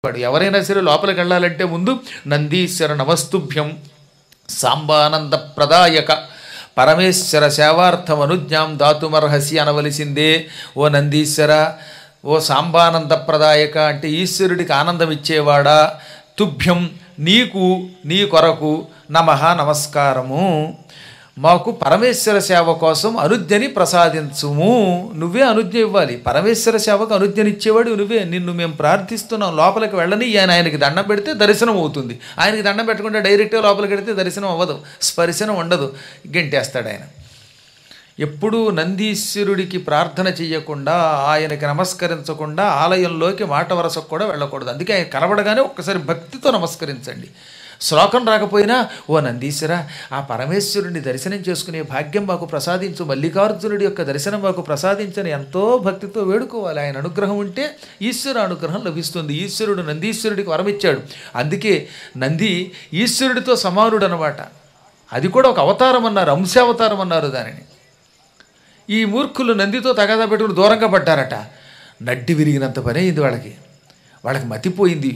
వాడు ఎవరైనా సరే లోపలికి వెళ్ళాలంటే ముందు నందీశ్వర నమస్తుభ్యం సాంబానంద ప్రదాయక పరమేశ్వర సేవార్థం అనుజ్ఞాం దాతుమర్హసి అనవలసిందే ఓ నందీశ్వర ఓ సాంబానంద ప్రదాయక అంటే ఈశ్వరుడికి ఆనందం ఇచ్చేవాడా తుభ్యం నీకు నీ కొరకు నమః నమస్కారము మాకు పరమేశ్వర సేవ కోసం అనుజ్ఞని ప్రసాదించుము నువ్వే అనుజ్ఞ ఇవ్వాలి పరమేశ్వర సేవకు అనుజ్ఞనిచ్చేవాడు నువ్వే నిన్ను మేము ప్రార్థిస్తున్నాం లోపలికి వెళ్ళని ఆయన ఆయనకి దండం పెడితే దర్శనం అవుతుంది ఆయనకి దండం పెట్టకుండా డైరెక్ట్గా లోపలికి వెడితే దర్శనం అవ్వదు స్పర్శనం ఉండదు గెంటేస్తాడు ఆయన ఎప్పుడూ నందీశ్వరుడికి ప్రార్థన చేయకుండా ఆయనకి నమస్కరించకుండా ఆలయంలోకి మాట వరసకు కూడా వెళ్ళకూడదు అందుకే ఆయన కనబడగానే ఒక్కసారి భక్తితో నమస్కరించండి శ్లోకం రాకపోయినా ఓ నందీశ్వర ఆ పరమేశ్వరుడిని దర్శనం చేసుకునే భాగ్యం మాకు ప్రసాదించు మల్లికార్జునుడి యొక్క దర్శనం మాకు ప్రసాదించని ఎంతో భక్తితో వేడుకోవాలి ఆయన అనుగ్రహం ఉంటే ఈశ్వర అనుగ్రహం లభిస్తుంది ఈశ్వరుడు నందీశ్వరుడికి వరమిచ్చాడు అందుకే నంది ఈశ్వరుడితో సమానుడు అనమాట అది కూడా ఒక అవతారం అన్నారు అంశావతారం అన్నారు దానిని ఈ మూర్ఖులు నందితో తగాదా పెట్టుకుని దూరంగా పడ్డారట నడ్డి విరిగినంత పని అయింది వాళ్ళకి వాళ్ళకి మతిపోయింది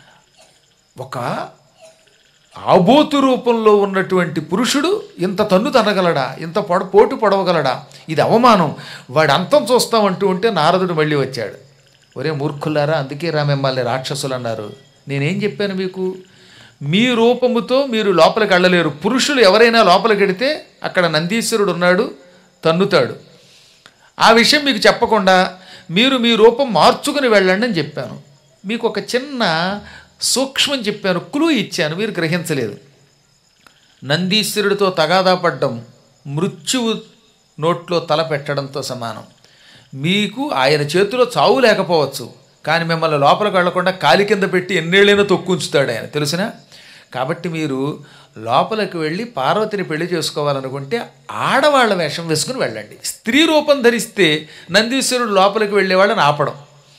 ఒక ఆబోతు రూపంలో ఉన్నటువంటి పురుషుడు ఇంత తన్ను తనగలడా ఇంత పొడ పోటు పొడవగలడా ఇది అవమానం వాడి అంతం చూస్తామంటూ ఉంటే నారదుడు మళ్ళీ వచ్చాడు ఒరే మూర్ఖులారా అందుకే రా మిమ్మల్ని రాక్షసులు అన్నారు నేనేం చెప్పాను మీకు మీ రూపముతో మీరు లోపలికి వెళ్ళలేరు పురుషులు ఎవరైనా లోపలికి వెడితే అక్కడ నందీశ్వరుడు ఉన్నాడు తన్నుతాడు ఆ విషయం మీకు చెప్పకుండా మీరు మీ రూపం మార్చుకుని వెళ్ళండి అని చెప్పాను మీకు ఒక చిన్న సూక్ష్మం చెప్పాను క్లూ ఇచ్చాను మీరు గ్రహించలేదు నందీశ్వరుడితో తగాదా పడ్డం మృత్యువు నోట్లో తల పెట్టడంతో సమానం మీకు ఆయన చేతిలో చావు లేకపోవచ్చు కానీ మిమ్మల్ని లోపలికి వెళ్లకుండా కాలి కింద పెట్టి ఎన్నేళ్ళైనా తొక్కుంచుతాడు ఆయన తెలిసినా కాబట్టి మీరు లోపలికి వెళ్ళి పార్వతిని పెళ్లి చేసుకోవాలనుకుంటే ఆడవాళ్ళ వేషం వేసుకుని వెళ్ళండి స్త్రీ రూపం ధరిస్తే నందీశ్వరుడు లోపలికి వెళ్ళేవాళ్ళని ఆపడం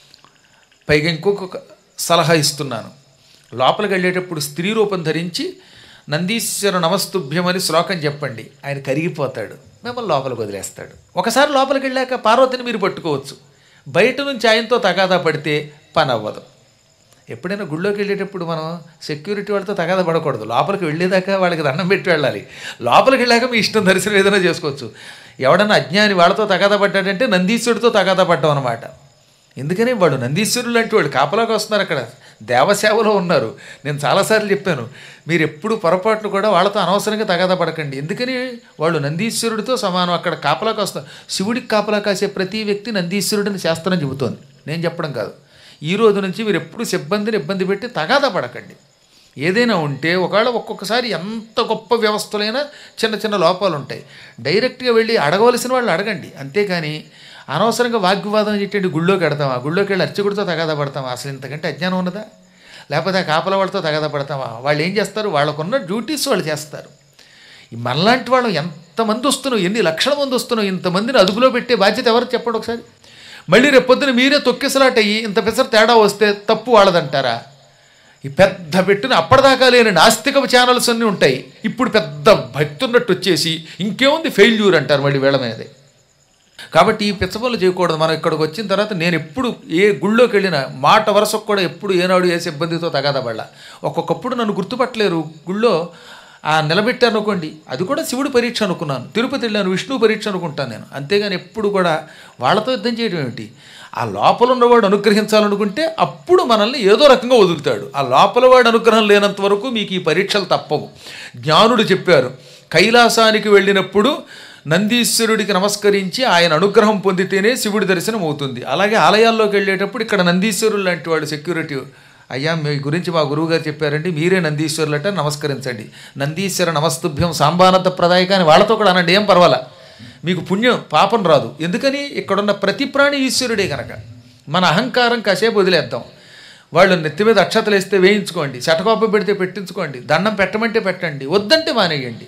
పైగా ఇంకొక సలహా ఇస్తున్నాను లోపలికి వెళ్ళేటప్పుడు స్త్రీ రూపం ధరించి నందీశ్వర నమస్తుభ్యం అని శ్లోకం చెప్పండి ఆయన కరిగిపోతాడు మిమ్మల్ని లోపలికి వదిలేస్తాడు ఒకసారి లోపలికి వెళ్ళాక పార్వతిని మీరు పట్టుకోవచ్చు బయట నుంచి ఆయనతో తగాదా పడితే పని అవ్వదు ఎప్పుడైనా గుళ్ళోకి వెళ్ళేటప్పుడు మనం సెక్యూరిటీ వాళ్ళతో తగాదా పడకూడదు లోపలికి వెళ్ళేదాకా వాళ్ళకి దండం పెట్టి వెళ్ళాలి లోపలికి వెళ్ళాక మీ ఇష్టం దర్శనం ఏదైనా చేసుకోవచ్చు ఎవడన్నా అజ్ఞాని వాళ్ళతో తగాదా పడ్డాడంటే నందీశ్వరుడితో తగాదా పడ్డాం అనమాట ఎందుకని వాడు నందీశ్వరులు లాంటి వాళ్ళు కాపలాగా వస్తున్నారు అక్కడ దేవసేవలో ఉన్నారు నేను చాలాసార్లు చెప్పాను మీరు ఎప్పుడు పొరపాట్లు కూడా వాళ్ళతో అనవసరంగా తగాదా పడకండి ఎందుకని వాళ్ళు నందీశ్వరుడితో సమానం అక్కడ కాపలాగా వస్తారు శివుడికి కాపలా కాసే ప్రతి వ్యక్తి నందీశ్వరుడిని శాస్త్రం చెబుతోంది నేను చెప్పడం కాదు ఈ రోజు నుంచి మీరు ఎప్పుడు సిబ్బందిని ఇబ్బంది పెట్టి తగాదా పడకండి ఏదైనా ఉంటే ఒకవేళ ఒక్కొక్కసారి ఎంత గొప్ప వ్యవస్థలైనా చిన్న చిన్న లోపాలు ఉంటాయి డైరెక్ట్గా వెళ్ళి అడగవలసిన వాళ్ళు అడగండి అంతేకాని అనవసరంగా వాగ్వివాదం చెట్టండి గుళ్ళోకి వెడతామా గుళ్ళోకి వెళ్ళి అర్చకుడితో తగాదా పడతామా అసలు ఇంతకంటే అజ్ఞానం ఉన్నదా లేకపోతే ఆ కాపల వాళ్ళతో తగాదా పడతామా వాళ్ళు ఏం చేస్తారు వాళ్ళకున్న డ్యూటీస్ వాళ్ళు చేస్తారు ఈ మనలాంటి వాళ్ళు ఎంతమంది వస్తున్నావు ఎన్ని లక్షల మంది వస్తున్నావు ఇంతమందిని అదుపులో పెట్టే బాధ్యత ఎవరు చెప్పండి ఒకసారి మళ్ళీ రేపు పొద్దున మీరే తొక్కిసలాట అయ్యి ఇంత పెసర తేడా వస్తే తప్పు వాళ్ళదంటారా ఈ పెద్ద పెట్టున అప్పటిదాకా లేని నాస్తిక ఛానల్స్ అన్నీ ఉంటాయి ఇప్పుడు పెద్ద భక్తి ఉన్నట్టు వచ్చేసి ఇంకేముంది ఫెయిల్యూర్ అంటారు మళ్ళీ వీళ్ళ మీదే కాబట్టి ఈ పిచ్చపనులు చేయకూడదు మనం ఇక్కడికి వచ్చిన తర్వాత నేను ఎప్పుడు ఏ గుళ్ళోకి వెళ్ళినా మాట వరుసకు కూడా ఎప్పుడు ఏనాడు ఏ సిబ్బందితో తగాదపడలా ఒక్కొక్కప్పుడు నన్ను గుర్తుపట్టలేరు గుళ్ళో ఆ నిలబెట్టాను అనుకోండి అది కూడా శివుడి పరీక్ష అనుకున్నాను తిరుపతి వెళ్ళాను విష్ణు పరీక్ష అనుకుంటాను నేను అంతేగాని ఎప్పుడు కూడా వాళ్ళతో యుద్ధం చేయడం ఏమిటి ఆ లోపల ఉన్నవాడు అనుగ్రహించాలనుకుంటే అప్పుడు మనల్ని ఏదో రకంగా వదులుతాడు ఆ లోపల వాడు అనుగ్రహం లేనంత వరకు మీకు ఈ పరీక్షలు తప్పవు జ్ఞానుడు చెప్పారు కైలాసానికి వెళ్ళినప్పుడు నందీశ్వరుడికి నమస్కరించి ఆయన అనుగ్రహం పొందితేనే శివుడి దర్శనం అవుతుంది అలాగే ఆలయాల్లోకి వెళ్ళేటప్పుడు ఇక్కడ నందీశ్వరులు లాంటి వాళ్ళు సెక్యూరిటీ అయ్యా మీ గురించి మా గురువుగారు చెప్పారండి మీరే నందీశ్వరులట నమస్కరించండి నందీశ్వర నమస్తుభ్యం సాంబానంద ప్రదాయక అని వాళ్ళతో కూడా అనండి ఏం పర్వాలా మీకు పుణ్యం పాపం రాదు ఎందుకని ఇక్కడున్న ప్రతి ప్రాణి ఈశ్వరుడే కనుక మన అహంకారం కాసేపు వదిలేద్దాం వాళ్ళు నెత్తి మీద అక్షతలు వేస్తే వేయించుకోండి శటకోపం పెడితే పెట్టించుకోండి దండం పెట్టమంటే పెట్టండి వద్దంటే మానేయండి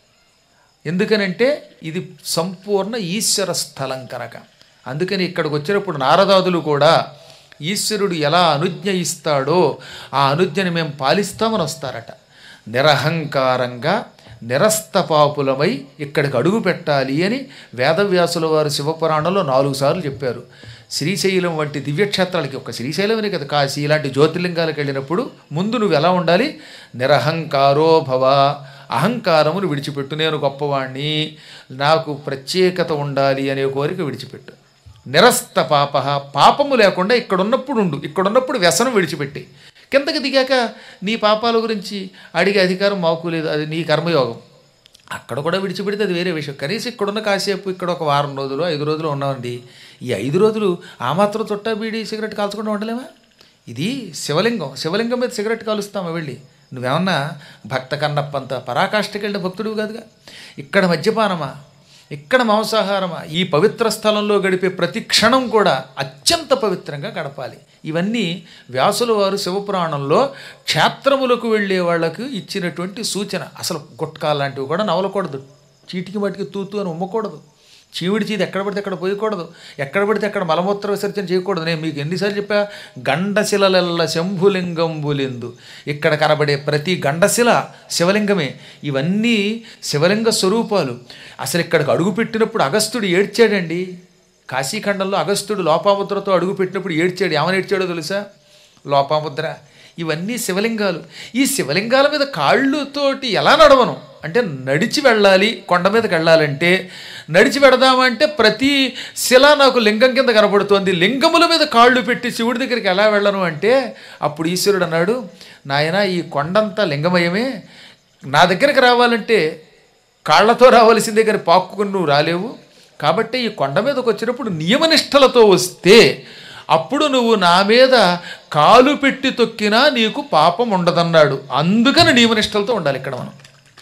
ఎందుకనంటే ఇది సంపూర్ణ ఈశ్వర స్థలం కనుక అందుకని ఇక్కడికి వచ్చినప్పుడు నారదాదులు కూడా ఈశ్వరుడు ఎలా అనుజ్ఞ ఇస్తాడో ఆ అనుజ్ఞని మేము పాలిస్తామని వస్తారట నిరహంకారంగా నిరస్తపాపులమై ఇక్కడికి అడుగు పెట్టాలి అని వేదవ్యాసుల వారు శివపురాణంలో నాలుగు సార్లు చెప్పారు శ్రీశైలం వంటి దివ్యక్షేత్రాలకి ఒక శ్రీశైలమనే కదా కాశీ ఇలాంటి జ్యోతిర్లింగాలకు వెళ్ళినప్పుడు ముందు నువ్వు ఎలా ఉండాలి నిరహంకారో భవ అహంకారమును విడిచిపెట్టు నేను గొప్పవాణ్ణి నాకు ప్రత్యేకత ఉండాలి అనే కోరిక విడిచిపెట్టు నిరస్త పాప పాపము లేకుండా ఇక్కడున్నప్పుడు ఉండు ఇక్కడున్నప్పుడు వ్యసనం విడిచిపెట్టి కిందకి దిగాక నీ పాపాల గురించి అడిగే అధికారం మాకు లేదు అది నీ కర్మయోగం అక్కడ కూడా విడిచిపెడితే అది వేరే విషయం కనీసం ఇక్కడున్న కాసేపు ఇక్కడ ఒక వారం రోజులు ఐదు రోజులు ఉన్నామండి ఈ ఐదు రోజులు ఆ మాత్రం చుట్టా బీడి సిగరెట్ కాల్చకుండా ఉండలేమా ఇది శివలింగం శివలింగం మీద సిగరెట్ కాలుస్తామా వెళ్ళి నువ్వేమన్నా భక్త కన్నప్పంత పరాకాష్ఠకి వెళ్ళిన భక్తుడు కాదుగా ఇక్కడ మద్యపానమా ఇక్కడ మాంసాహారమా ఈ పవిత్ర స్థలంలో గడిపే ప్రతి క్షణం కూడా అత్యంత పవిత్రంగా గడపాలి ఇవన్నీ వ్యాసుల వారు శివపురాణంలో క్షేత్రములకు వెళ్ళే వాళ్ళకు ఇచ్చినటువంటి సూచన అసలు గుట్కా లాంటివి కూడా నవలకూడదు చీటికి మటికి తూతూ అని ఉమ్మకూడదు చీవిడి చీది ఎక్కడ పడితే అక్కడ పోయకూడదు ఎక్కడ పడితే అక్కడ మలమూత్ర విసర్జన చేయకూడదు నేను మీకు ఎన్నిసార్లు చెప్పా గండశిలలెల్ల శంభులింగంబులెందు ఇక్కడ కనబడే ప్రతి గండశిల శివలింగమే ఇవన్నీ శివలింగ స్వరూపాలు అసలు ఇక్కడికి అడుగు పెట్టినప్పుడు అగస్త్యుడు ఏడ్చాడండి కాశీఖండంలో అగస్త్యుడు లోపాముద్రతో అడుగు పెట్టినప్పుడు ఏడ్చాడు ఏమని ఏడ్చాడో తెలుసా లోపాముద్ర ఇవన్నీ శివలింగాలు ఈ శివలింగాల మీద కాళ్ళుతోటి ఎలా నడవను అంటే నడిచి వెళ్ళాలి కొండ మీదకి వెళ్ళాలంటే నడిచి వెడదామంటే ప్రతి శిల నాకు లింగం కింద కనబడుతోంది లింగముల మీద కాళ్ళు పెట్టి శివుడి దగ్గరికి ఎలా వెళ్ళను అంటే అప్పుడు ఈశ్వరుడు అన్నాడు నాయన ఈ కొండంతా లింగమయమే నా దగ్గరికి రావాలంటే కాళ్ళతో రావాల్సిందే కానీ పాక్కుని నువ్వు రాలేవు కాబట్టి ఈ కొండ మీదకి వచ్చినప్పుడు నియమనిష్టలతో వస్తే అప్పుడు నువ్వు నా మీద కాలు పెట్టి తొక్కినా నీకు పాపం ఉండదన్నాడు అందుకని నియమనిష్టలతో ఉండాలి ఇక్కడ మనం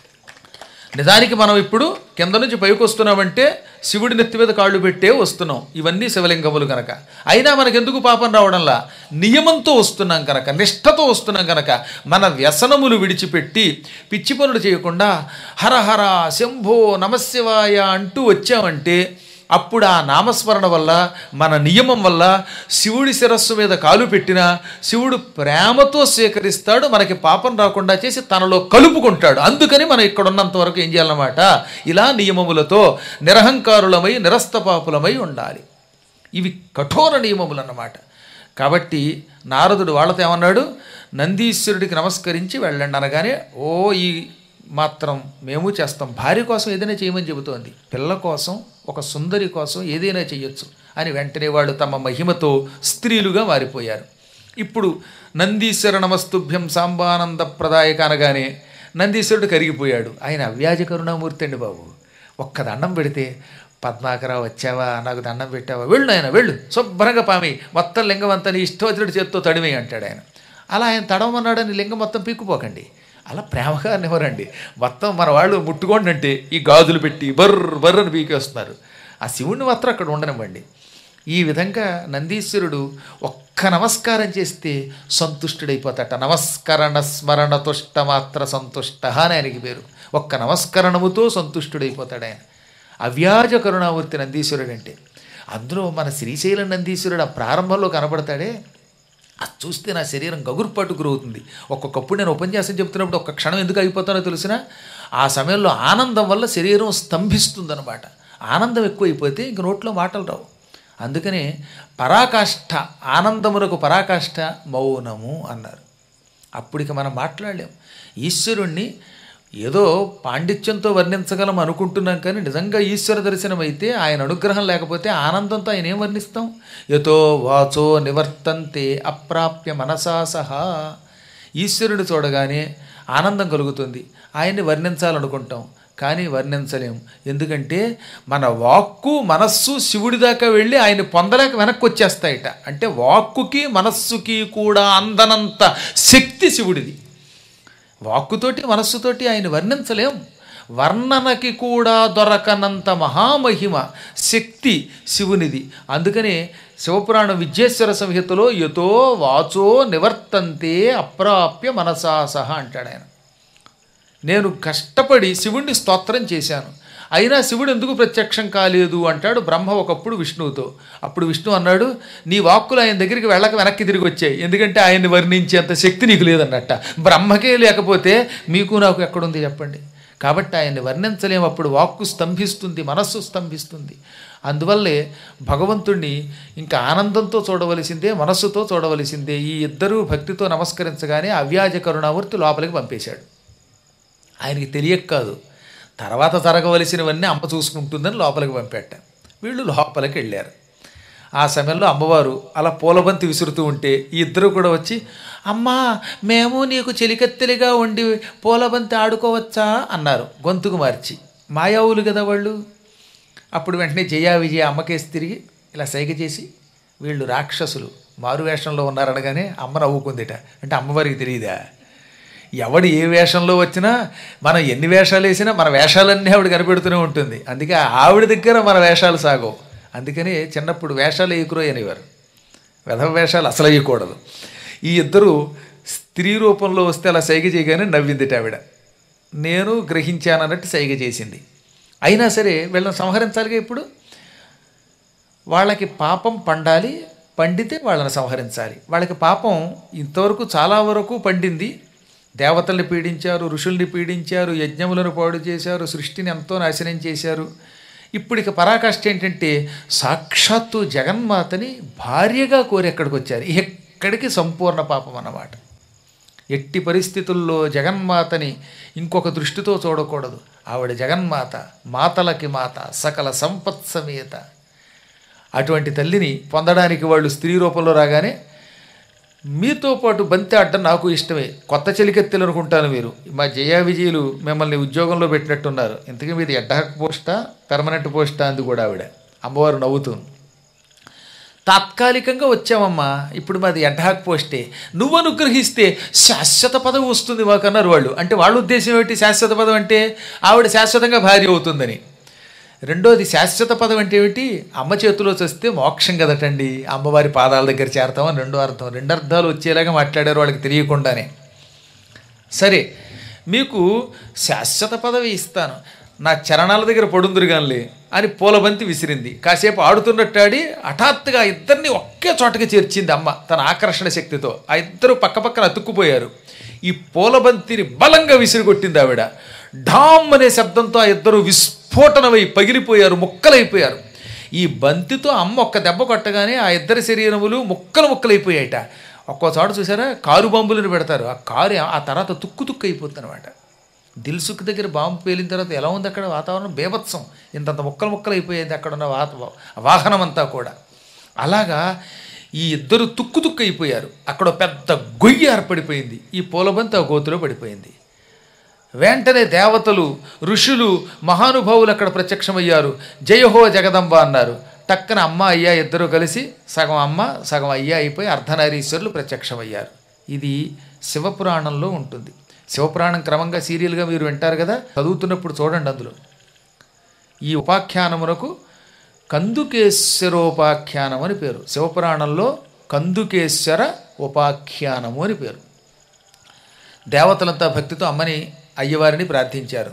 నిజానికి మనం ఇప్పుడు కింద నుంచి పైకి వస్తున్నామంటే శివుడి నెత్తి మీద కాళ్ళు పెట్టే వస్తున్నాం ఇవన్నీ శివలింగములు కనుక అయినా మనకెందుకు పాపం రావడంలా నియమంతో వస్తున్నాం కనుక నిష్ఠతో వస్తున్నాం కనుక మన వ్యసనములు విడిచిపెట్టి పిచ్చి పనులు చేయకుండా హర హర శంభో నమశివాయ అంటూ వచ్చామంటే అప్పుడు ఆ నామస్మరణ వల్ల మన నియమం వల్ల శివుడి శిరస్సు మీద కాలు పెట్టినా శివుడు ప్రేమతో స్వీకరిస్తాడు మనకి పాపం రాకుండా చేసి తనలో కలుపుకుంటాడు అందుకని మనం ఇక్కడ ఉన్నంత వరకు ఏం చేయాలన్నమాట ఇలా నియమములతో నిరహంకారులమై నిరస్తపాపులమై ఉండాలి ఇవి కఠోర నియమములు అన్నమాట కాబట్టి నారదుడు వాళ్ళతో ఏమన్నాడు నందీశ్వరుడికి నమస్కరించి వెళ్ళండి అనగానే ఓ ఈ మాత్రం మేము చేస్తాం భార్య కోసం ఏదైనా చేయమని చెబుతోంది పిల్ల కోసం ఒక సుందరి కోసం ఏదైనా చేయొచ్చు అని వెంటనే వాళ్ళు తమ మహిమతో స్త్రీలుగా మారిపోయారు ఇప్పుడు నందీశ్వర నమస్తుభ్యం సాంబానంద ప్రదాయక అనగానే నందీశ్వరుడు కరిగిపోయాడు ఆయన అవ్యాజ కరుణామూర్తి అండి బాబు ఒక్క దండం పెడితే పద్మాకరావు వచ్చావా నాకు దండం పెట్టావా వెళ్ళు ఆయన వెళ్ళు శుభ్రంగా పామి మొత్తం లింగం అంతా నీ ఇష్టం వచ్చినట్టు చేత్తో తడిమే అంటాడు ఆయన అలా ఆయన తడవమన్నాడని లింగం మొత్తం పీక్కుపోకండి అలా ప్రేమగా నివ్వరండి మొత్తం మన వాళ్ళు ముట్టుకోండి అంటే ఈ గాజులు పెట్టి బర్ర బర్రని పీకేస్తున్నారు ఆ శివుణ్ణి మాత్రం అక్కడ ఉండనివ్వండి ఈ విధంగా నందీశ్వరుడు ఒక్క నమస్కారం చేస్తే సంతుష్టుడైపోతాట నమస్కరణ స్మరణ తుష్ట మాత్ర సంతుష్ట అని ఆయనకి పేరు ఒక్క నమస్కరణముతో సంతుష్టుడైపోతాడు ఆయన అవ్యాజ కరుణామూర్తి నందీశ్వరుడు అంటే అందులో మన శ్రీశైలం నందీశ్వరుడు ఆ ప్రారంభంలో కనబడతాడే అది చూస్తే నా శరీరం గగురుపాటు గురవుతుంది ఒక్కొక్కప్పుడు నేను ఉపన్యాసం చెప్తున్నప్పుడు ఒక్క క్షణం ఎందుకు అయిపోతానో తెలిసిన ఆ సమయంలో ఆనందం వల్ల శరీరం స్తంభిస్తుందన్నమాట ఆనందం ఎక్కువైపోతే ఇంక నోట్లో మాటలు రావు అందుకనే పరాకాష్ఠ ఆనందమునకు పరాకాష్ఠ మౌనము అన్నారు అప్పటికి మనం మాట్లాడలేం ఈశ్వరుణ్ణి ఏదో పాండిత్యంతో వర్ణించగలం అనుకుంటున్నాం కానీ నిజంగా ఈశ్వర దర్శనం అయితే ఆయన అనుగ్రహం లేకపోతే ఆనందంతో ఆయన ఏం వర్ణిస్తాం యతో వాచో నివర్తంతే అప్రాప్య మనసా సహా ఈశ్వరుని చూడగానే ఆనందం కలుగుతుంది ఆయన్ని వర్ణించాలనుకుంటాం కానీ వర్ణించలేం ఎందుకంటే మన వాక్కు మనస్సు శివుడి దాకా వెళ్ళి ఆయన పొందలేక వెనక్కి వచ్చేస్తాయట అంటే వాక్కుకి మనస్సుకి కూడా అందనంత శక్తి శివుడిది వాక్కుతోటి మనస్సుతోటి ఆయన వర్ణించలేం వర్ణనకి కూడా దొరకనంత మహామహిమ శక్తి శివునిది అందుకనే శివపురాణం విద్యేశ్వర సంహితలో యతో వాచో నివర్తంతే అప్రాప్య మనసా సహా అంటాడు ఆయన నేను కష్టపడి శివుణ్ణి స్తోత్రం చేశాను అయినా శివుడు ఎందుకు ప్రత్యక్షం కాలేదు అంటాడు బ్రహ్మ ఒకప్పుడు విష్ణువుతో అప్పుడు విష్ణు అన్నాడు నీ వాక్కులు ఆయన దగ్గరికి వెళ్ళక వెనక్కి తిరిగి వచ్చాయి ఎందుకంటే ఆయన్ని వర్ణించేంత శక్తి నీకు లేదన్నట్ట బ్రహ్మకే లేకపోతే మీకు నాకు ఎక్కడుంది చెప్పండి కాబట్టి ఆయన్ని వర్ణించలేము అప్పుడు వాక్కు స్తంభిస్తుంది మనస్సు స్తంభిస్తుంది అందువల్లే భగవంతుణ్ణి ఇంకా ఆనందంతో చూడవలసిందే మనస్సుతో చూడవలసిందే ఈ ఇద్దరూ భక్తితో నమస్కరించగానే అవ్యాజ కరుణామూర్తి లోపలికి పంపేశాడు ఆయనకి తెలియక కాదు తర్వాత జరగవలసినవన్నీ అమ్మ చూసుకుంటుందని లోపలికి పంపేట వీళ్ళు లోపలికి వెళ్ళారు ఆ సమయంలో అమ్మవారు అలా పూలబంతి విసురుతూ ఉంటే ఈ ఇద్దరు కూడా వచ్చి అమ్మా మేము నీకు చెలికత్తెలిగా ఉండి పూలబంతి ఆడుకోవచ్చా అన్నారు గొంతుకు మార్చి మాయావులు కదా వాళ్ళు అప్పుడు వెంటనే జయా విజయ అమ్మకేసి తిరిగి ఇలా సైగ చేసి వీళ్ళు రాక్షసులు మారు వేషంలో ఉన్నారనగానే అమ్మ నవ్వుకుందిట అంటే అమ్మవారికి తెలియదా ఎవడు ఏ వేషంలో వచ్చినా మనం ఎన్ని వేషాలు వేసినా మన వేషాలన్నీ ఆవిడ కనిపెడుతూనే ఉంటుంది అందుకే ఆవిడ దగ్గర మన వేషాలు సాగవు అందుకని చిన్నప్పుడు వేషాలు వేయకురో అనేవారు వెధవ వేషాలు అసలు వేయకూడదు ఈ ఇద్దరు స్త్రీ రూపంలో వస్తే అలా సైగ చేయగానే నవ్విందిట ఆవిడ నేను గ్రహించానన్నట్టు సైగ చేసింది అయినా సరే వీళ్ళని సంహరించాలిగా ఇప్పుడు వాళ్ళకి పాపం పండాలి పండితే వాళ్ళని సంహరించాలి వాళ్ళకి పాపం ఇంతవరకు చాలా వరకు పండింది దేవతల్ని పీడించారు ఋషుల్ని పీడించారు యజ్ఞములను పాడు చేశారు సృష్టిని ఎంతో నాశనం చేశారు ఇప్పుడు ఇక పరాకాష్ఠ ఏంటంటే సాక్షాత్తు జగన్మాతని భార్యగా కోరి ఎక్కడికి వచ్చారు ఎక్కడికి సంపూర్ణ పాపం అన్నమాట ఎట్టి పరిస్థితుల్లో జగన్మాతని ఇంకొక దృష్టితో చూడకూడదు ఆవిడ జగన్మాత మాతలకి మాత సకల సంపత్ సమేత అటువంటి తల్లిని పొందడానికి వాళ్ళు స్త్రీ రూపంలో రాగానే మీతో పాటు బంతి ఆడడం నాకు ఇష్టమే కొత్త చెలికెత్తెలు అనుకుంటాను మీరు మా జయా విజయులు మిమ్మల్ని ఉద్యోగంలో పెట్టినట్టున్నారు ఇంతకీ మీది ఎడ్డహక్ పోస్టా పెర్మనెంట్ పోస్టా అంది కూడా ఆవిడ అమ్మవారు నవ్వుతుంది తాత్కాలికంగా వచ్చామమ్మా ఇప్పుడు మాది ఎడ్హాక్ పోస్టే నువ్వు అనుగ్రహిస్తే శాశ్వత పదవి వస్తుంది మాకన్నారు వాళ్ళు అంటే వాళ్ళ ఉద్దేశం ఏమిటి శాశ్వత పదవి అంటే ఆవిడ శాశ్వతంగా భార్య అవుతుందని రెండోది శాశ్వత పదం అంటే ఏమిటి అమ్మ చేతిలో చస్తే మోక్షం కదటండి అమ్మవారి పాదాల దగ్గర చేరతామని రెండో అర్థం రెండు అర్థాలు వచ్చేలాగా మాట్లాడారు వాళ్ళకి తెలియకుండానే సరే మీకు శాశ్వత పదవి ఇస్తాను నా చరణాల దగ్గర పడుందురుగానిలే అని పూలబంతి విసిరింది కాసేపు ఆడుతున్నట్టు ఆడి హఠాత్తుగా ఇద్దరిని ఒకే చోటకి చేర్చింది అమ్మ తన ఆకర్షణ శక్తితో ఆ ఇద్దరు పక్కపక్కన అతుక్కుపోయారు ఈ పూలబంతిని బలంగా విసిరికొట్టింది ఆవిడ ఢామ్ అనే శబ్దంతో ఆ ఇద్దరు విస్ఫోటనమై పగిలిపోయారు ముక్కలైపోయారు ఈ బంతితో అమ్మ ఒక్క దెబ్బ కొట్టగానే ఆ ఇద్దరి శరీరములు ముక్కలు ముక్కలైపోయాయట ఒక్కో చోట చూసారా కారు బాంబులను పెడతారు ఆ కారు ఆ తర్వాత తుక్కు తుక్కు అయిపోతుంది అనమాట దిల్సుఖ్ దగ్గర బాంబు పేలిన తర్వాత ఎలా ఉంది అక్కడ వాతావరణం బేభత్సం ఇంతంత ముక్కలు ముక్కలు అయిపోయేది అక్కడ ఉన్న వాత వాహనం అంతా కూడా అలాగా ఈ ఇద్దరు తుక్కు తుక్కు అయిపోయారు అక్కడ ఒక పెద్ద గొయ్యి ఏర్పడిపోయింది ఈ పూలబంతి ఆ గోతులో పడిపోయింది వెంటనే దేవతలు ఋషులు మహానుభావులు అక్కడ ప్రత్యక్షమయ్యారు జయహో జగదంబ అన్నారు టక్కన అమ్మ అయ్యా ఇద్దరు కలిసి సగం అమ్మ సగం అయ్యా అయిపోయి అర్ధనారీశ్వరులు ప్రత్యక్షమయ్యారు ఇది శివపురాణంలో ఉంటుంది శివపురాణం క్రమంగా సీరియల్గా మీరు వింటారు కదా చదువుతున్నప్పుడు చూడండి అందులో ఈ ఉపాఖ్యానమునకు కందుకేశ్వరోపాఖ్యానం అని పేరు శివపురాణంలో కందుకేశ్వర ఉపాఖ్యానము అని పేరు దేవతలంతా భక్తితో అమ్మని అయ్యవారిని ప్రార్థించారు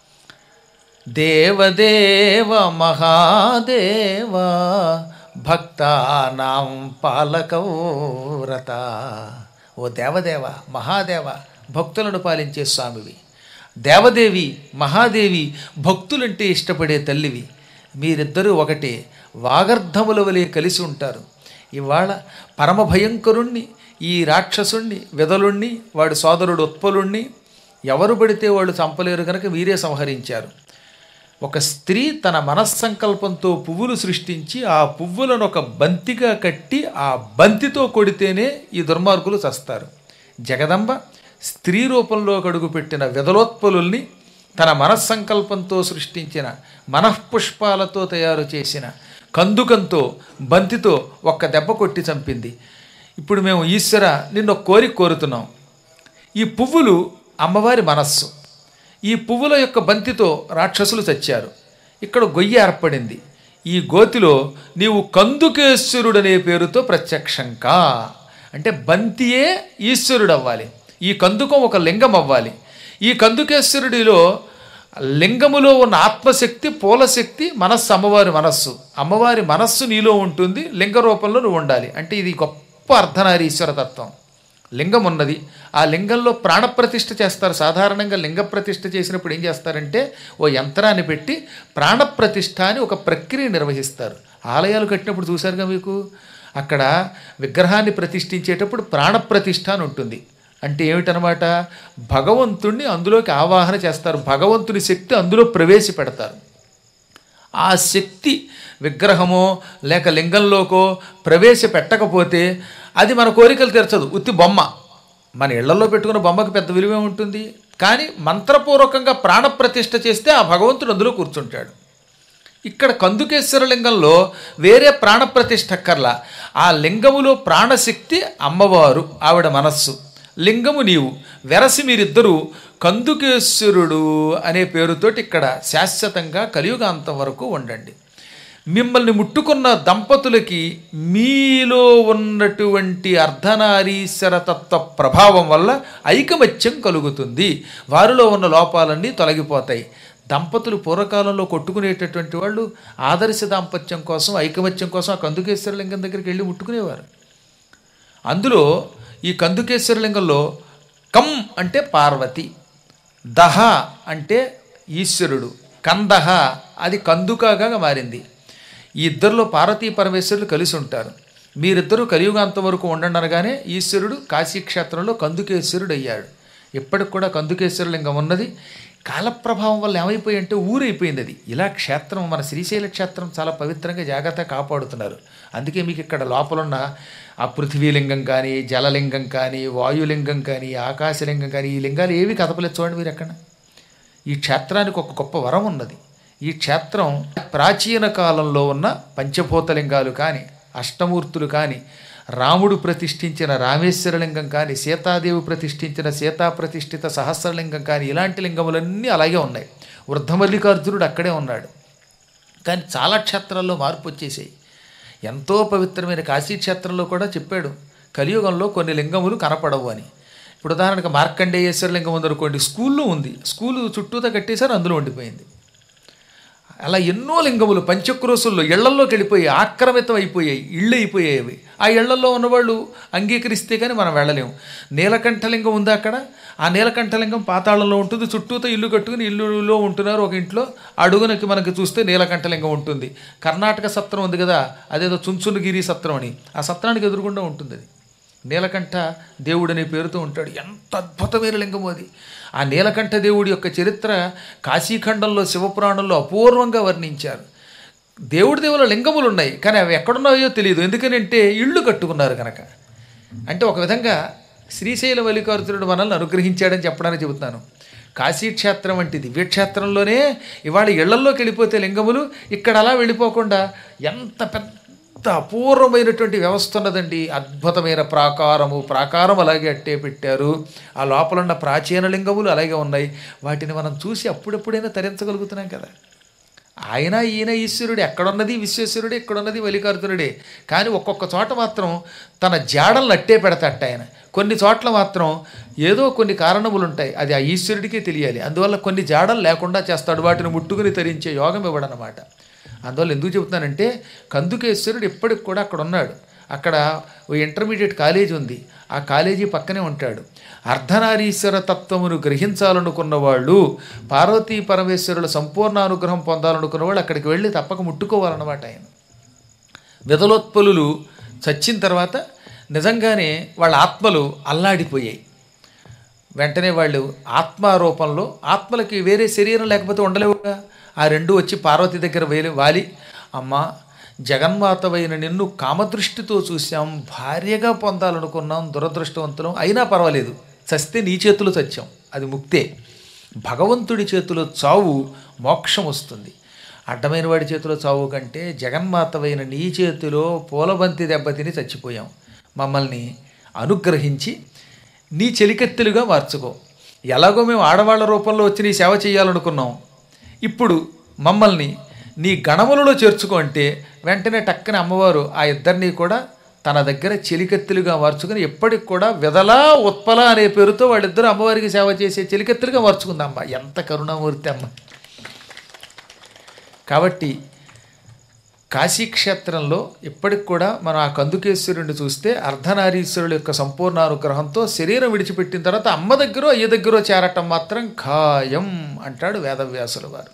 దేవదేవ మహాదేవ భక్తానాం పాలకౌరత ఓ దేవదేవ మహాదేవ భక్తులను పాలించే స్వామివి దేవదేవి మహాదేవి భక్తులంటే ఇష్టపడే తల్లివి మీరిద్దరూ ఒకటే వాగర్ధముల వలె కలిసి ఉంటారు ఇవాళ పరమ భయంకరుణ్ణి ఈ రాక్షసుణ్ణి వెదలుణ్ణి వాడి సోదరుడు ఉత్పలుణ్ణి ఎవరు పడితే వాళ్ళు చంపలేరు కనుక వీరే సంహరించారు ఒక స్త్రీ తన మనస్సంకల్పంతో పువ్వులు సృష్టించి ఆ పువ్వులను ఒక బంతిగా కట్టి ఆ బంతితో కొడితేనే ఈ దుర్మార్గులు చస్తారు జగదంబ స్త్రీ రూపంలో కడుగుపెట్టిన వెదలోత్పలుల్ని తన మనస్సంకల్పంతో సృష్టించిన మనఃపుష్పాలతో తయారు చేసిన కందుకంతో బంతితో ఒక్క దెబ్బ కొట్టి చంపింది ఇప్పుడు మేము ఈశ్వర నిన్ను ఒక కోరిక కోరుతున్నాం ఈ పువ్వులు అమ్మవారి మనస్సు ఈ పువ్వుల యొక్క బంతితో రాక్షసులు చచ్చారు ఇక్కడ గొయ్యి ఏర్పడింది ఈ గోతిలో నీవు కందుకేశ్వరుడనే పేరుతో ప్రత్యక్షంకా అంటే బంతియే ఈశ్వరుడు అవ్వాలి ఈ కందుకం ఒక లింగం అవ్వాలి ఈ కందుకేశ్వరుడిలో లింగములో ఉన్న ఆత్మశక్తి పూలశక్తి మనస్సు అమ్మవారి మనస్సు అమ్మవారి మనస్సు నీలో ఉంటుంది లింగ రూపంలో నువ్వు ఉండాలి అంటే ఇది గొప్ప అర్ధనారీశ్వర తత్వం లింగం ఉన్నది ఆ లింగంలో ప్రాణప్రతిష్ఠ చేస్తారు సాధారణంగా లింగ ప్రతిష్ఠ చేసినప్పుడు ఏం చేస్తారంటే ఓ యంత్రాన్ని పెట్టి ప్రాణప్రతిష్ఠ అని ఒక ప్రక్రియ నిర్వహిస్తారు ఆలయాలు కట్టినప్పుడు చూశారుగా మీకు అక్కడ విగ్రహాన్ని ప్రతిష్ఠించేటప్పుడు ప్రాణప్రతిష్ఠ అని ఉంటుంది అంటే ఏమిటనమాట భగవంతుణ్ణి అందులోకి ఆవాహన చేస్తారు భగవంతుని శక్తి అందులో ప్రవేశపెడతారు ఆ శక్తి విగ్రహమో లేక లింగంలోకో ప్రవేశపెట్టకపోతే అది మన కోరికలు తీర్చదు ఉత్తి బొమ్మ మన ఇళ్లలో పెట్టుకున్న బొమ్మకి పెద్ద విలువే ఉంటుంది కానీ మంత్రపూర్వకంగా ప్రాణప్రతిష్ఠ చేస్తే ఆ భగవంతుడు అందులో కూర్చుంటాడు ఇక్కడ కందుకేశ్వర లింగంలో వేరే ప్రాణప్రతిష్ఠ అక్కర్లా ఆ లింగములో ప్రాణశక్తి అమ్మవారు ఆవిడ మనస్సు లింగము నీవు వెరసి మీరిద్దరూ కందుకేశ్వరుడు అనే పేరుతోటి ఇక్కడ శాశ్వతంగా కలియుగాంతం వరకు ఉండండి మిమ్మల్ని ముట్టుకున్న దంపతులకి మీలో ఉన్నటువంటి అర్ధనారీశ్వర తత్వ ప్రభావం వల్ల ఐకమత్యం కలుగుతుంది వారిలో ఉన్న లోపాలన్నీ తొలగిపోతాయి దంపతులు పూర్వకాలంలో కొట్టుకునేటటువంటి వాళ్ళు ఆదర్శ దాంపత్యం కోసం ఐకమత్యం కోసం ఆ కందుకేశ్వర లింగం దగ్గరికి వెళ్ళి ముట్టుకునేవారు అందులో ఈ కందుకేశ్వర లింగంలో కం అంటే పార్వతి దహ అంటే ఈశ్వరుడు కందహ అది కందుకగా మారింది ఈ ఇద్దరిలో పార్వతీ పరమేశ్వరులు కలిసి ఉంటారు మీరిద్దరూ కలియుగాంతం వరకు ఉండండి అనగానే ఈశ్వరుడు కాశీక్షేత్రంలో కందుకేశ్వరుడు అయ్యాడు ఇప్పటికి కూడా కందుకేశ్వర లింగం ఉన్నది కాలప్రభావం వల్ల ఏమైపోయి అంటే ఊరైపోయింది అది ఇలా క్షేత్రం మన శ్రీశైల క్షేత్రం చాలా పవిత్రంగా జాగ్రత్తగా కాపాడుతున్నారు అందుకే మీకు ఇక్కడ లోపలున్న ఆ పృథ్వీలింగం కానీ జలలింగం కానీ వాయులింగం కానీ ఆకాశలింగం కానీ ఈ లింగాలు ఏవి కదపలేదు చూడండి మీరు ఎక్కడ ఈ క్షేత్రానికి ఒక గొప్ప వరం ఉన్నది ఈ క్షేత్రం ప్రాచీన కాలంలో ఉన్న పంచభూతలింగాలు కానీ అష్టమూర్తులు కానీ రాముడు ప్రతిష్ఠించిన రామేశ్వరలింగం కానీ సీతాదేవి ప్రతిష్ఠించిన సీతా ప్రతిష్ఠిత సహస్రలింగం కానీ ఇలాంటి లింగములన్నీ అలాగే ఉన్నాయి వృద్ధమల్లికార్జునుడు అక్కడే ఉన్నాడు కానీ చాలా క్షేత్రాల్లో మార్పు వచ్చేసాయి ఎంతో పవిత్రమైన కాశీ క్షేత్రంలో కూడా చెప్పాడు కలియుగంలో కొన్ని లింగములు కనపడవు అని ఇప్పుడు ఉదాహరణకు మార్కండేయేశ్వర లింగం ఉందనుకోండి స్కూల్లో ఉంది స్కూలు చుట్టూతో కట్టేశారు అందులో ఉండిపోయింది అలా ఎన్నో లింగములు పంచక్రోసుల్లో ఇళ్లల్లోకి వెళ్ళిపోయి ఆక్రమితం అయిపోయాయి ఇళ్ళు అయిపోయాయి అవి ఆ ఇళ్లల్లో ఉన్నవాళ్ళు అంగీకరిస్తే కానీ మనం వెళ్ళలేము నీలకంఠలింగం ఉందా అక్కడ ఆ నీలకంఠలింగం పాతాళంలో ఉంటుంది చుట్టూతో ఇల్లు కట్టుకుని ఇల్లులో ఉంటున్నారు ఒక ఇంట్లో అడుగునకి మనకి చూస్తే నీలకంఠలింగం ఉంటుంది కర్ణాటక సత్రం ఉంది కదా అదేదో చుంచునగిరి సత్రం అని ఆ సత్రానికి ఎదురుగుండా ఉంటుంది అది నీలకంఠ దేవుడు అనే పేరుతో ఉంటాడు ఎంత అద్భుతమైన లింగము అది ఆ నీలకంఠ దేవుడి యొక్క చరిత్ర కాశీఖండంలో శివపురాణంలో అపూర్వంగా వర్ణించారు దేవుడి దేవుల లింగములు ఉన్నాయి కానీ అవి ఎక్కడున్నాయో తెలియదు ఎందుకనంటే ఇళ్ళు కట్టుకున్నారు కనుక అంటే ఒక విధంగా శ్రీశైల మల్లికార్జునుడు మనల్ని అనుగ్రహించాడని చెప్పడానికి చెబుతున్నాను కాశీక్షేత్రం వంటి దివ్యక్షేత్రంలోనే ఇవాళ ఇళ్లల్లోకి వెళ్ళిపోతే లింగములు ఇక్కడ అలా వెళ్ళిపోకుండా ఎంత పెద్ద అపూర్వమైనటువంటి వ్యవస్థ ఉన్నదండి అద్భుతమైన ప్రాకారము ప్రాకారం అలాగే అట్టే పెట్టారు ఆ లోపల ఉన్న ప్రాచీన లింగములు అలాగే ఉన్నాయి వాటిని మనం చూసి అప్పుడెప్పుడైనా తరించగలుగుతున్నాం కదా ఆయన ఈయన ఈశ్వరుడు ఎక్కడున్నది విశ్వేశ్వరుడే ఎక్కడున్నది మల్లికార్జునుడే కానీ ఒక్కొక్క చోట మాత్రం తన జాడలను అట్టే పెడతాట ఆయన కొన్ని చోట్ల మాత్రం ఏదో కొన్ని కారణములు ఉంటాయి అది ఆ ఈశ్వరుడికే తెలియాలి అందువల్ల కొన్ని జాడలు లేకుండా చేస్తాడు వాటిని ముట్టుకుని తరించే యోగం ఇవ్వడనమాట అందువల్ల ఎందుకు చెబుతున్నానంటే కందుకేశ్వరుడు ఇప్పటికి కూడా అక్కడ ఉన్నాడు అక్కడ ఓ ఇంటర్మీడియట్ కాలేజీ ఉంది ఆ కాలేజీ పక్కనే ఉంటాడు అర్ధనారీశ్వర తత్వమును గ్రహించాలనుకున్న వాళ్ళు పార్వతీ పరమేశ్వరుల సంపూర్ణ అనుగ్రహం పొందాలనుకున్న వాళ్ళు అక్కడికి వెళ్ళి తప్పక ముట్టుకోవాలన్నమాట ఆయన విధలోత్పలులు చచ్చిన తర్వాత నిజంగానే వాళ్ళ ఆత్మలు అల్లాడిపోయాయి వెంటనే వాళ్ళు ఆత్మారూపంలో ఆత్మలకి వేరే శరీరం లేకపోతే ఉండలేవుగా ఆ రెండు వచ్చి పార్వతి దగ్గర వేలి వాలి అమ్మ జగన్మాతవైన నిన్ను కామదృష్టితో చూసాం భార్యగా పొందాలనుకున్నాం దురదృష్టవంతులం అయినా పర్వాలేదు చస్తే నీ చేతిలో చచ్చాం అది ముక్తే భగవంతుడి చేతిలో చావు మోక్షం వస్తుంది అడ్డమైన వాడి చేతిలో చావు కంటే జగన్మాతవైన నీ చేతిలో పూలబంతి దెబ్బతిని చచ్చిపోయాం మమ్మల్ని అనుగ్రహించి నీ చెలికత్తెలుగా మార్చుకో ఎలాగో మేము ఆడవాళ్ళ రూపంలో వచ్చి నీ సేవ చేయాలనుకున్నాం ఇప్పుడు మమ్మల్ని నీ గణములలో చేర్చుకో అంటే వెంటనే టక్కన అమ్మవారు ఆ ఇద్దరిని కూడా తన దగ్గర చెలికత్తెలుగా మార్చుకుని ఎప్పటికి కూడా విదలా ఉత్పల అనే పేరుతో వాళ్ళిద్దరూ అమ్మవారికి సేవ చేసే చెలికత్తెలుగా మార్చుకుందమ్మ ఎంత కరుణామూర్తి అమ్మ కాబట్టి కాశీక్షేత్రంలో ఇప్పటికి కూడా మనం ఆ కందుకేశ్వరుడిని చూస్తే అర్ధనారీశ్వరుల యొక్క సంపూర్ణ అనుగ్రహంతో శరీరం విడిచిపెట్టిన తర్వాత అమ్మ దగ్గర అయ్య దగ్గర చేరటం మాత్రం ఖాయం అంటాడు వేదవ్యాసుల వారు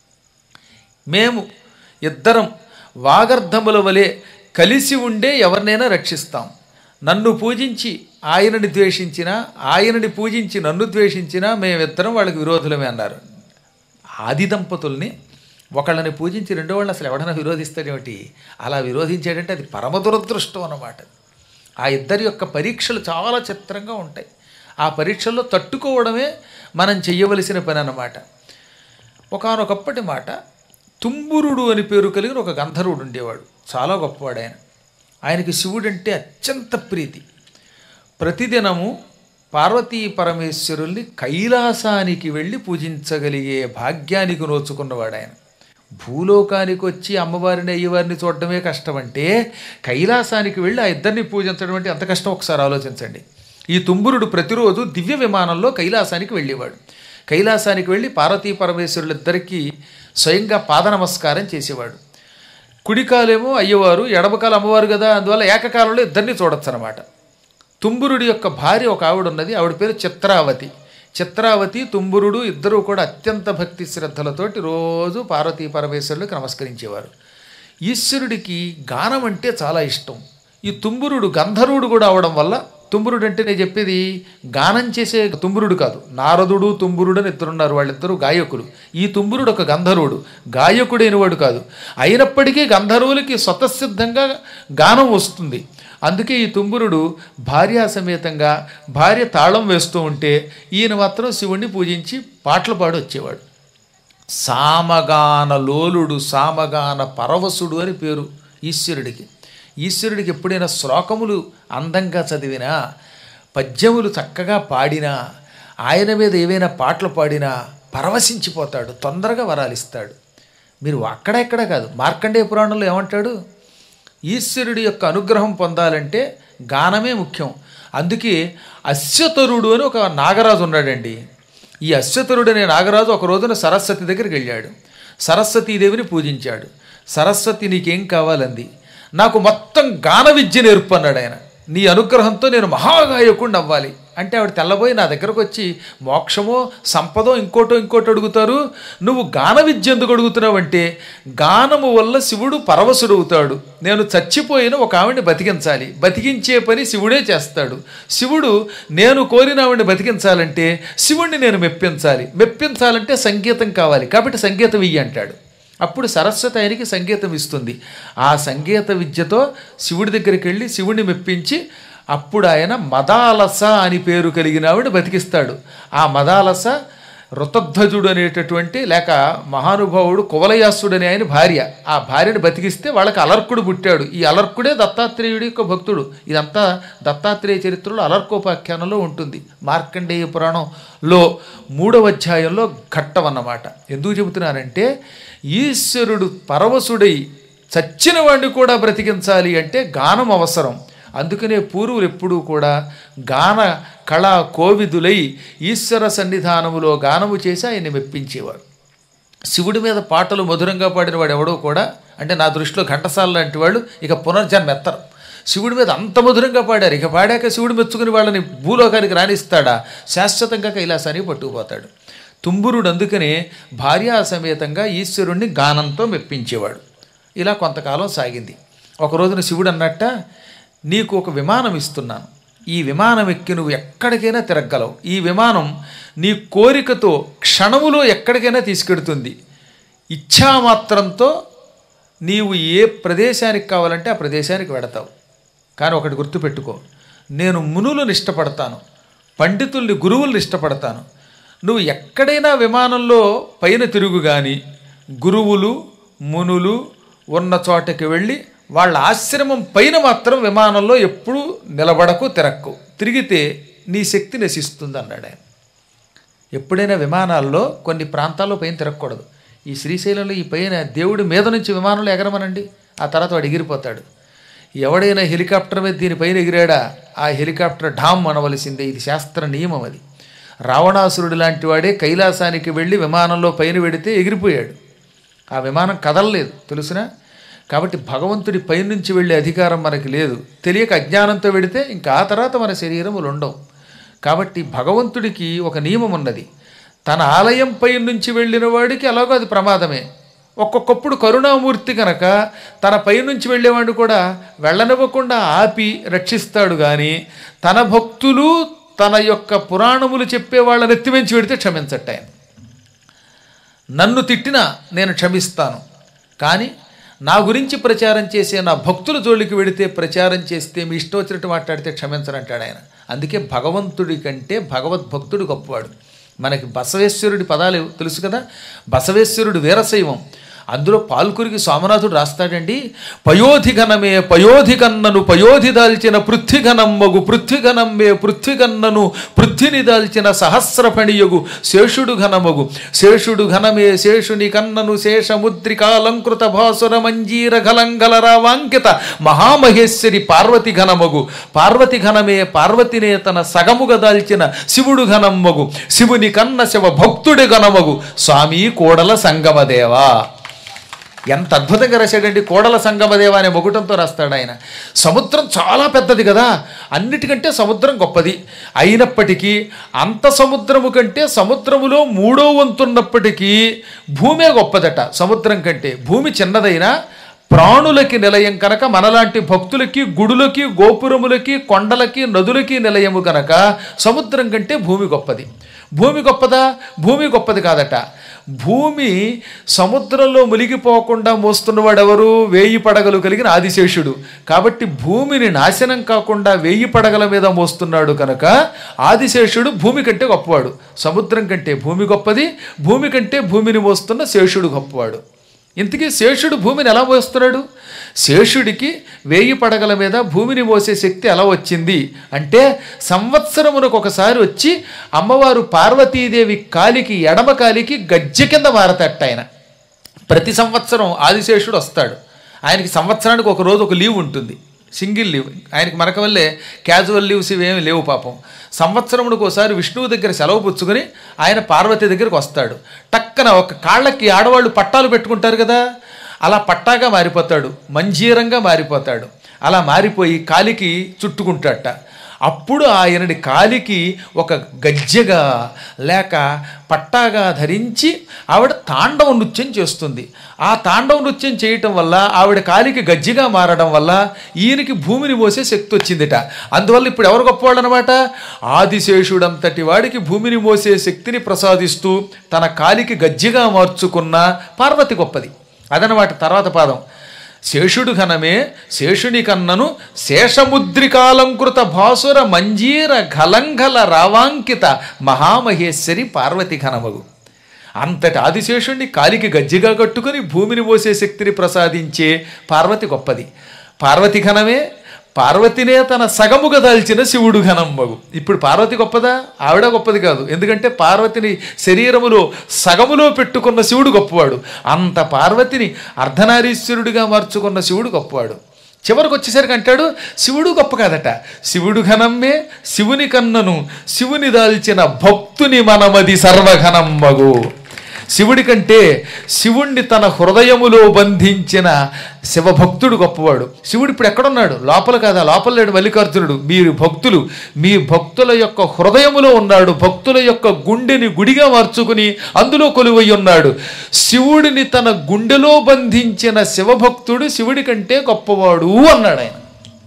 మేము ఇద్దరం వాగర్ధముల వలె కలిసి ఉండే ఎవరినైనా రక్షిస్తాం నన్ను పూజించి ఆయనని ద్వేషించినా ఆయనని పూజించి నన్ను ద్వేషించినా మేమిద్దరం వాళ్ళకి విరోధులమే అన్నారు ఆది దంపతుల్ని ఒకళ్ళని పూజించి రెండో వాళ్ళని అసలు ఎవడైనా విరోధిస్తాడేమిటి అలా విరోధించాడంటే అది పరమ దురదృష్టం అన్నమాట ఆ ఇద్దరి యొక్క పరీక్షలు చాలా చిత్రంగా ఉంటాయి ఆ పరీక్షల్లో తట్టుకోవడమే మనం చెయ్యవలసిన పని అన్నమాట ఒకనొకప్పటి మాట తుంబురుడు అని పేరు కలిగిన ఒక గంధర్వుడు ఉండేవాడు చాలా గొప్పవాడు ఆయన ఆయనకి శివుడంటే అత్యంత ప్రీతి ప్రతిదినము పార్వతీ పరమేశ్వరుల్ని కైలాసానికి వెళ్ళి పూజించగలిగే భాగ్యానికి నోచుకున్నవాడు ఆయన భూలోకానికి వచ్చి అమ్మవారిని అయ్యవారిని చూడడమే కష్టం అంటే కైలాసానికి వెళ్ళి ఆ ఇద్దరిని పూజించడం అంటే ఎంత కష్టం ఒకసారి ఆలోచించండి ఈ తుంబురుడు ప్రతిరోజు దివ్య విమానంలో కైలాసానికి వెళ్ళేవాడు కైలాసానికి వెళ్ళి పార్వతీ పరమేశ్వరులిద్దరికీ స్వయంగా పాద నమస్కారం చేసేవాడు కుడికాలేమో అయ్యవారు ఎడమకాలు అమ్మవారు కదా అందువల్ల ఏకకాలంలో ఇద్దరిని చూడొచ్చు అనమాట తుంబురుడి యొక్క భార్య ఒక ఆవిడ ఉన్నది ఆవిడ పేరు చిత్రావతి చిత్రావతి తుంబురుడు ఇద్దరూ కూడా అత్యంత భక్తి శ్రద్ధలతోటి రోజు పార్వతీ పరమేశ్వరులకు నమస్కరించేవారు ఈశ్వరుడికి గానం అంటే చాలా ఇష్టం ఈ తుంబురుడు గంధర్వుడు కూడా అవడం వల్ల తుంబురుడు అంటే నేను చెప్పేది గానం చేసే తుంబురుడు కాదు నారదుడు తుంబురుడు అని ఇద్దరున్నారు వాళ్ళిద్దరూ గాయకులు ఈ తుంబురుడు ఒక గంధర్వుడు గాయకుడైన వాడు కాదు అయినప్పటికీ గంధర్వులకి స్వతసిద్ధంగా గానం వస్తుంది అందుకే ఈ తుంబురుడు భార్యా సమేతంగా భార్య తాళం వేస్తూ ఉంటే ఈయన మాత్రం శివుణ్ణి పూజించి పాటలు పాడి వచ్చేవాడు సామగాన లోలుడు సామగాన పరవశుడు అని పేరు ఈశ్వరుడికి ఈశ్వరుడికి ఎప్పుడైనా శ్లోకములు అందంగా చదివినా పద్యములు చక్కగా పాడినా ఆయన మీద ఏవైనా పాటలు పాడినా పరవశించిపోతాడు తొందరగా వరాలిస్తాడు మీరు అక్కడ ఎక్కడ కాదు మార్కండేయ పురాణంలో ఏమంటాడు ఈశ్వరుడి యొక్క అనుగ్రహం పొందాలంటే గానమే ముఖ్యం అందుకే అశ్వతరుడు అని ఒక నాగరాజు ఉన్నాడండి ఈ అశ్వతరుడు అనే నాగరాజు ఒక రోజున సరస్వతి దగ్గరికి వెళ్ళాడు సరస్వతీదేవిని పూజించాడు సరస్వతి నీకేం కావాలంది నాకు మొత్తం గాన విద్య నేర్పు అన్నాడు ఆయన నీ అనుగ్రహంతో నేను మహాగాయకుడిని అవ్వాలి అంటే ఆవిడ తెల్లబోయి నా దగ్గరకు వచ్చి మోక్షమో సంపదో ఇంకోటో ఇంకోటి అడుగుతారు నువ్వు గాన విద్య ఎందుకు అడుగుతున్నావంటే గానము వల్ల శివుడు పరవశుడవుతాడు నేను చచ్చిపోయిన ఒక ఆవిడని బతికించాలి బతికించే పని శివుడే చేస్తాడు శివుడు నేను కోరిన ఆవిడని బతికించాలంటే శివుణ్ణి నేను మెప్పించాలి మెప్పించాలంటే సంగీతం కావాలి కాబట్టి సంగీతం ఇయ్యి అంటాడు అప్పుడు సరస్వతి ఆయనకి సంగీతం ఇస్తుంది ఆ సంగీత విద్యతో శివుడి దగ్గరికి వెళ్ళి శివుడిని మెప్పించి అప్పుడు ఆయన మదాలస అని పేరు కలిగిన ఆవిడ బతికిస్తాడు ఆ మదాలస ఋతధ్వజుడు అనేటటువంటి లేక మహానుభావుడు కువలయాసుడు అనే ఆయన భార్య ఆ భార్యను బతికిస్తే వాళ్ళకి అలర్కుడు పుట్టాడు ఈ అలర్కుడే దత్తాత్రేయుడి యొక్క భక్తుడు ఇదంతా దత్తాత్రేయ చరిత్రలో అలర్కోపాఖ్యానంలో ఉంటుంది మార్కండేయ పురాణంలో మూడవ అధ్యాయంలో ఘట్టం అన్నమాట ఎందుకు చెబుతున్నానంటే ఈశ్వరుడు పరవశుడై చచ్చిన వాడిని కూడా బ్రతికించాలి అంటే గానం అవసరం అందుకనే పూర్వులు ఎప్పుడూ కూడా గాన కళా కోవిదులై ఈశ్వర సన్నిధానములో గానము చేసి ఆయన్ని మెప్పించేవారు శివుడి మీద పాటలు మధురంగా పాడిన వాడు ఎవడో కూడా అంటే నా దృష్టిలో ఘంటసాల లాంటి వాళ్ళు ఇక పునర్జన్మ ఎత్తరు శివుడి మీద అంత మధురంగా పాడారు ఇక పాడాక శివుడు మెచ్చుకుని వాళ్ళని భూలోకానికి రాణిస్తాడా శాశ్వతంగా కైలాసానికి పట్టుకుపోతాడు తుంబురుడు అందుకనే భార్యా సమేతంగా ఈశ్వరుణ్ణి గానంతో మెప్పించేవాడు ఇలా కొంతకాలం సాగింది ఒక రోజున శివుడు అన్నట్ట నీకు ఒక విమానం ఇస్తున్నాను ఈ విమానం ఎక్కి నువ్వు ఎక్కడికైనా తిరగలవు ఈ విమానం నీ కోరికతో క్షణములో ఎక్కడికైనా తీసుకెడుతుంది ఇచ్ఛామాత్రంతో నీవు ఏ ప్రదేశానికి కావాలంటే ఆ ప్రదేశానికి వెడతావు కానీ ఒకటి గుర్తుపెట్టుకో నేను మునులను ఇష్టపడతాను పండితుల్ని గురువుల్ని ఇష్టపడతాను నువ్వు ఎక్కడైనా విమానంలో పైన తిరుగు కానీ గురువులు మునులు ఉన్న చోటకి వెళ్ళి వాళ్ళ ఆశ్రమం పైన మాత్రం విమానంలో ఎప్పుడూ నిలబడకు తిరక్కు తిరిగితే నీ శక్తి నశిస్తుంది అన్నాడు ఆయన ఎప్పుడైనా విమానాల్లో కొన్ని ప్రాంతాల్లో పైన తిరగకూడదు ఈ శ్రీశైలంలో ఈ పైన దేవుడి మీద నుంచి విమానంలో ఎగరమనండి ఆ తర్వాత వాడు ఎగిరిపోతాడు ఎవడైనా హెలికాప్టర్ మీద దీనిపైన ఎగిరాడా ఆ హెలికాప్టర్ ఢామ్ అనవలసిందే ఇది శాస్త్ర నియమం అది రావణాసురుడు లాంటి వాడే కైలాసానికి వెళ్ళి విమానంలో పైన పెడితే ఎగిరిపోయాడు ఆ విమానం కదలలేదు తెలుసునా కాబట్టి భగవంతుడి పైనుంచి వెళ్ళే అధికారం మనకి లేదు తెలియక అజ్ఞానంతో వెడితే ఇంకా ఆ తర్వాత మన శరీరములు ఉండవు కాబట్టి భగవంతుడికి ఒక నియమం ఉన్నది తన ఆలయం పై నుంచి వెళ్ళిన వాడికి ఎలాగో అది ప్రమాదమే ఒక్కొక్కప్పుడు కరుణామూర్తి కనుక తన పైనుంచి వెళ్ళేవాడిని కూడా వెళ్ళనివ్వకుండా ఆపి రక్షిస్తాడు కానీ తన భక్తులు తన యొక్క పురాణములు చెప్పే వాళ్ళని ఎత్తివెంచి పెడితే క్షమించట్టు ఆయన నన్ను తిట్టినా నేను క్షమిస్తాను కానీ నా గురించి ప్రచారం చేసే నా భక్తుల జోలికి వెడితే ప్రచారం చేస్తే మీ ఇష్టం వచ్చినట్టు మాట్లాడితే క్షమించనంటాడు ఆయన అందుకే భగవంతుడి కంటే భగవద్భక్తుడు గొప్పవాడు మనకి బసవేశ్వరుడి పదాలు తెలుసు కదా బసవేశ్వరుడు వీరశైవం అందులో పాల్కురికి సోమనాథుడు రాస్తాడండి పయోధిఘనమే పయోధికన్నను పయోధి దాల్చిన పృథ్విఘనమ్మగు పృథ్విఘనమ్మే పృథ్విగన్నను పృథ్విని దాల్చిన సహస్రఫణియగు శేషుడు ఘనమగు శేషుడు ఘనమే శేషుని కన్నను శేషముద్రికాలంకృత భాసుర మంజీర గలంగల రావాంకిత మహామహేశ్వరి పార్వతి ఘనమగు పార్వతి ఘనమే పార్వతినే తన సగముగా దాల్చిన శివుడు ఘనమ్మగు శివుని కన్న శివ భక్తుడి ఘనమగు స్వామి కోడల సంగమదేవా ఎంత అద్భుతంగా రాశాడండి కోడల సంగమదేవ అనే మొగుటంతో రాస్తాడు ఆయన సముద్రం చాలా పెద్దది కదా అన్నిటికంటే సముద్రం గొప్పది అయినప్పటికీ అంత సముద్రము కంటే సముద్రములో మూడో వంతున్నప్పటికీ భూమే గొప్పదట సముద్రం కంటే భూమి చిన్నదైనా ప్రాణులకి నిలయం కనుక మనలాంటి భక్తులకి గుడులకి గోపురములకి కొండలకి నదులకి నిలయము కనుక సముద్రం కంటే భూమి గొప్పది భూమి గొప్పదా భూమి గొప్పది కాదట భూమి సముద్రంలో మునిగిపోకుండా మోస్తున్నవాడెవరు వేయి పడగలు కలిగిన ఆదిశేషుడు కాబట్టి భూమిని నాశనం కాకుండా వేయి పడగల మీద మోస్తున్నాడు కనుక ఆదిశేషుడు భూమి కంటే గొప్పవాడు సముద్రం కంటే భూమి గొప్పది భూమి కంటే భూమిని మోస్తున్న శేషుడు గొప్పవాడు ఇంతకీ శేషుడు భూమిని ఎలా మోస్తున్నాడు శేషుడికి వేయి పడగల మీద భూమిని మోసే శక్తి ఎలా వచ్చింది అంటే సంవత్సరమునకు ఒకసారి వచ్చి అమ్మవారు పార్వతీదేవి కాలికి ఎడమ కాలికి గజ్జె కింద మారతట్ట ఆయన ప్రతి సంవత్సరం ఆదిశేషుడు వస్తాడు ఆయనకి సంవత్సరానికి ఒక రోజు ఒక లీవ్ ఉంటుంది సింగిల్ లీవ్ ఆయనకి మనక వల్లే క్యాజువల్ లీవ్స్ ఇవేమి లేవు పాపం సంవత్సరమునికి ఒకసారి విష్ణువు దగ్గర సెలవు పుచ్చుకొని ఆయన పార్వతి దగ్గరికి వస్తాడు టక్కన ఒక కాళ్ళకి ఆడవాళ్ళు పట్టాలు పెట్టుకుంటారు కదా అలా పట్టాగా మారిపోతాడు మంజీరంగా మారిపోతాడు అలా మారిపోయి కాలికి చుట్టుకుంటాడట అప్పుడు ఆయనని కాలికి ఒక గజ్జెగా లేక పట్టాగా ధరించి ఆవిడ తాండవ నృత్యం చేస్తుంది ఆ తాండవ నృత్యం చేయటం వల్ల ఆవిడ కాలికి గజ్జిగా మారడం వల్ల ఈయనకి భూమిని మోసే శక్తి వచ్చిందిట అందువల్ల ఇప్పుడు ఎవరు గొప్పవాళ్ళు అనమాట ఆదిశేషుడంతటి వాడికి భూమిని మోసే శక్తిని ప్రసాదిస్తూ తన కాలికి గజ్జిగా మార్చుకున్న పార్వతి గొప్పది అదనమాట తర్వాత పాదం శేషుడు ఘనమే శేషుని కన్నను శేషముద్రికాలంకృత భాసుర మంజీర ఘలంఘల రావాంకిత మహామహేశ్వరి పార్వతి ఘనమగు అంతటి ఆదిశేషుణ్ణి కాలికి గజ్జిగా కట్టుకుని భూమిని మోసే శక్తిని ప్రసాదించే పార్వతి గొప్పది పార్వతి ఘనమే పార్వతినే తన సగముగా దాల్చిన శివుడు ఘనమ్మగు ఇప్పుడు పార్వతి గొప్పదా ఆవిడ గొప్పది కాదు ఎందుకంటే పార్వతిని శరీరములో సగములో పెట్టుకున్న శివుడు గొప్పవాడు అంత పార్వతిని అర్ధనారీశ్వరుడిగా మార్చుకున్న శివుడు గొప్పవాడు చివరికి వచ్చేసరికి అంటాడు శివుడు గొప్ప కాదట శివుడు ఘనమ్మే శివుని కన్నను శివుని దాల్చిన భక్తుని మనమది సర్వఘనమ్మగు శివుడి కంటే శివుణ్ణి తన హృదయములో బంధించిన శివభక్తుడు గొప్పవాడు శివుడు ఇప్పుడు ఎక్కడున్నాడు లోపల కాదా లోపల లేడు మల్లికార్జునుడు మీరు భక్తులు మీ భక్తుల యొక్క హృదయములో ఉన్నాడు భక్తుల యొక్క గుండెని గుడిగా మార్చుకుని అందులో కొలువై ఉన్నాడు శివుడిని తన గుండెలో బంధించిన శివభక్తుడు శివుడి కంటే గొప్పవాడు అన్నాడు ఆయన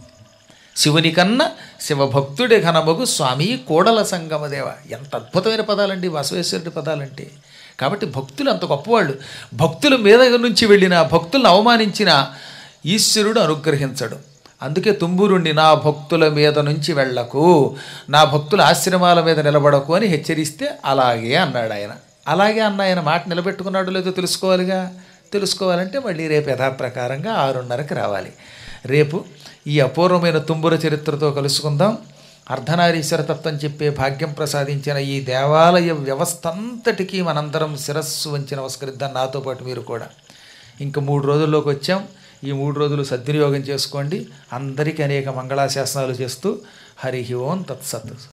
శివుని కన్నా శివభక్తుడే ఘనమగు స్వామి కోడల సంగమదేవ ఎంత అద్భుతమైన పదాలండి బసవేశ్వరుడి పదాలంటే కాబట్టి భక్తులు అంత గొప్పవాళ్ళు భక్తుల మీద నుంచి వెళ్ళిన భక్తులను అవమానించిన ఈశ్వరుడు అనుగ్రహించడు అందుకే తుంబురుండి నా భక్తుల మీద నుంచి వెళ్ళకు నా భక్తుల ఆశ్రమాల మీద నిలబడకు అని హెచ్చరిస్తే అలాగే అన్నాడు ఆయన అలాగే అన్న ఆయన మాట నిలబెట్టుకున్నాడు లేదో తెలుసుకోవాలిగా తెలుసుకోవాలంటే మళ్ళీ రేపు యథాప్రకారంగా ఆరున్నరకి రావాలి రేపు ఈ అపూర్వమైన తుంబుర చరిత్రతో కలుసుకుందాం అర్ధనారీశ్వర తత్వం చెప్పే భాగ్యం ప్రసాదించిన ఈ దేవాలయ వ్యవస్థ అంతటికీ మనందరం శిరస్సు వంచి నమస్కరిద్దాం నాతో పాటు మీరు కూడా ఇంకా మూడు రోజుల్లోకి వచ్చాం ఈ మూడు రోజులు సద్వినియోగం చేసుకోండి అందరికీ అనేక మంగళాశాసనాలు చేస్తూ హరి ఓం తత్సత్